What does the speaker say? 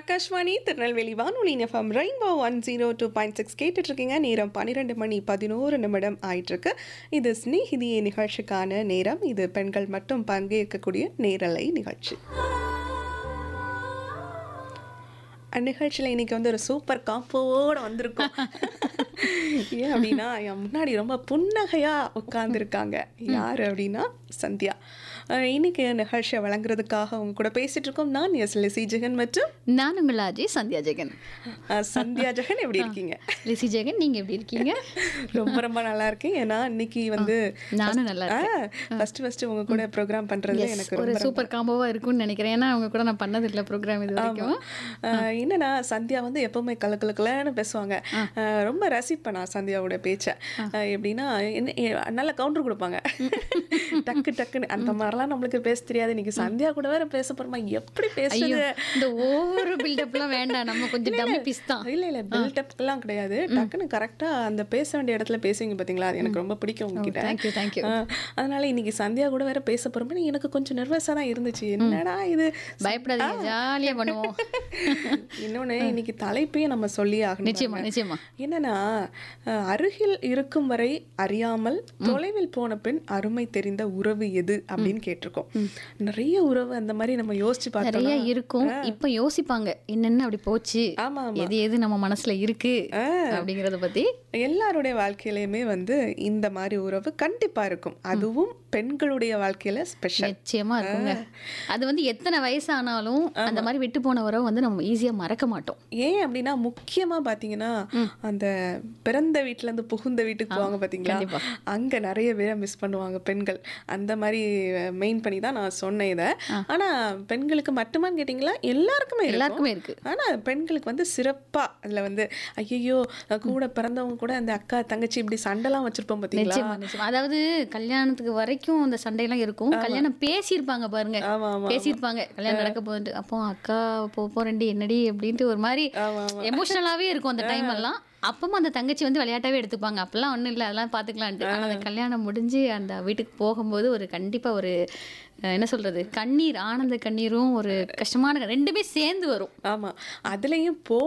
ஆகாஷ்வாணி திருநெல்வேலி வானொலி FM Rainbow one zero two point six கேட்டுட்ருக்கீங்க நேரம் பன்னிரெண்டு மணி பதினோரு நிமிடம் ஆயிட்டிருக்கு இது ஸ்நேகிதியே நிகழ்ச்சிக்கான நேரம் இது பெண்கள் மட்டும் பங்கேற்கக்கூடிய நேரலை நிகழ்ச்சி அந்நிகழ்ச்சியில் இன்னைக்கு வந்து ஒரு சூப்பர் காம்போவோட வந்திருக்கோம் ஏன் அப்படின்னா என் முன்னாடி ரொம்ப புன்னகையாக உட்காந்துருக்காங்க யார் அப்படின்னா சந்தியா அஹ் இன்னைக்கு நிகழ்ச்சியை வழங்குறதுக்காக அவங்க கூட பேசிட்டு இருக்கோம் நான் எஸ் லிசி ஜெகன் மற்றும் நான் உங்கள் அஜய் சந்தியா ஜெகன் அஹ் சந்தியா ஜெகன் எப்படி இருக்கீங்க லிசி ஜெகன் நீங்க எப்படி இருக்கீங்க ரொம்ப ரொம்ப நல்லா இருக்கேன் ஏன்னா இன்னைக்கு வந்து நானும் நல்லா இருக்கேன் ஃபர்ஸ்ட் ஃபர்ஸ்ட் உங்க கூட ப்ரோக்ராம் பண்றது எனக்கு ஒரு ரொம்ப சூப்பர் காம்போவா இருக்கும்னு நினைக்கிறேன் ஏன்னா அவங்க கூட நான் பண்ணது இல்லை ப்ரோக்ராம் இது வரைக்கும் அஹ் என்னன்னா சந்தியா வந்து எப்பவுமே கலக்கலக்கலன்னு பேசுவாங்க அஹ் ரொம்ப ரசிப்பேன் நான் சந்தியாவோட பேச்சை அஹ் எப்படின்னா என்ன எ- நல்ல கவுண்டர் கொடுப்பாங்க டக்கு டக்குன்னு அந்த மாதிரிலாம் நம்மளுக்கு பேச தெரியாது இன்னைக்கு சந்தியா கூட வேற பேச போறோமா எப்படி ஐயோ பேசுறது இந்த ஓவர் பில்டப்லாம் வேண்டாம் நம்ம கொஞ்சம் டம்மி பீஸ் தான் இல்ல இல்ல பில்டப் எல்லாம் கிடையாது டக்குன்னு கரெக்டா அந்த பேச வேண்டிய இடத்துல பேசுவீங்க பாத்தீங்களா அது எனக்கு ரொம்ப பிடிக்கும் உங்ககிட்ட தேங்க்யூ தேங்க்யூ அஹ் அதனால இன்னைக்கு சந்தியா கூட வேற பேச போறோமே எனக்கு கொஞ்சம் நர்வஸா தான் இருந்துச்சு என்னடா இது பயப்படாதீங்க ஜாலியா பண்ணுவோம் இன்னொன்னு இன்னைக்கு தலைப்பையும் நம்ம சொல்லி ஆகணும் நிச்சயமா நிச்சயமா என்னன்னா அஹ், அருகில் இருக்கும் வரை அறியாமல் தொலைவில் போன பின் அருமை தெரிந்த உறவு எது அப்படின்னு கேட்டிருக்கோம் நிறைய உறவு அந்த மாதிரி நம்ம யோசிச்சு நிறைய பார்த்தோம்னா இருக்கும் இப்ப யோசிப்பாங்க என்னென்ன அப்படி போச்சு ஆமா ஆமா எது எது நம்ம மனசுல இருக்கு அப்படிங்கறத பத்தி எல்லாருடைய வாழ்க்கையிலயுமே வந்து இந்த மாதிரி உறவு கண்டிப்பா இருக்கும் அதுவும் பெண்களுடைய வாழ்க்கையில ஸ்பெஷல் நிச்சயமா இருக்குங்க அது வந்து எத்தனை வயசானாலும் அந்த மாதிரி விட்டு போன உறவை வந்து நம்ம ஈஸியா மறக்க மாட்டோம் ஏன் அப்படின்னா முக்கியமா பாத்தீங்கன்னா அந்த பிறந்த வீட்ல இருந்து புகுந்த வீட்டுக்கு போவாங்க பாத்தீங்களா கண்டிப்பா. அங்க நிறைய பேரை மிஸ் பண்ணுவாங்க பெண்கள் அந்த மாதிரி மெயின் பண்ணி தான் நான் சொன்னேன் இதை ஆனா பெண்களுக்கு மட்டுமான்னு கேட்டிங்களா எல்லாருக்குமே இருக்கும் எல்லாருக்குமே இருக்கு ஆனா பெண்களுக்கு வந்து சிறப்பா அதுல வந்து ஐயோ கூட பிறந்தவங்க கூட அந்த அக்கா தங்கச்சி இப்படி சண்டைலாம் வச்சிருப்போம் பாத்தீங்களா நிச்சயமா நிச்சயமா அதாவது கல்யாணத்துக்கு வரைக்கும் அந்த சண்டையெல்லாம் இருக்கும் கல்யாணம் பேசியிருப்பாங்க பாருங்க ஆமா ஆமா பேசியிருப்பாங்க கல்யாணம் நடக்க போகுது அப்போ அக்கா போ போறேன்டி என்னடி அப்படின்ட்டு ஒரு மாதிரி ஆமா ஆமா எமோஷனலாவே இருக்கும் அந்த டைம் எல்லாம் அப்பவும் அந்த தங்கச்சி வந்து விளையாட்டாவே எடுத்துப்பாங்க அப்பெல்லாம் ஒண்ணும் இல்லை அதெல்லாம் பார்த்துக்கலான்ட்டு ஆனா அந்த கல்யாணம் முடிஞ்சு அந்த வீட்டுக்கு போகும்போது ஒரு கண்டிப்பா ஒரு அஹ், என்ன சொல்றது கண்ணீர் ஆனந்த கண்ணீரும் ஒரு கஷ்டமான ரெண்டுமே சேர்ந்து வரும் ஆமா அதுலயும் போ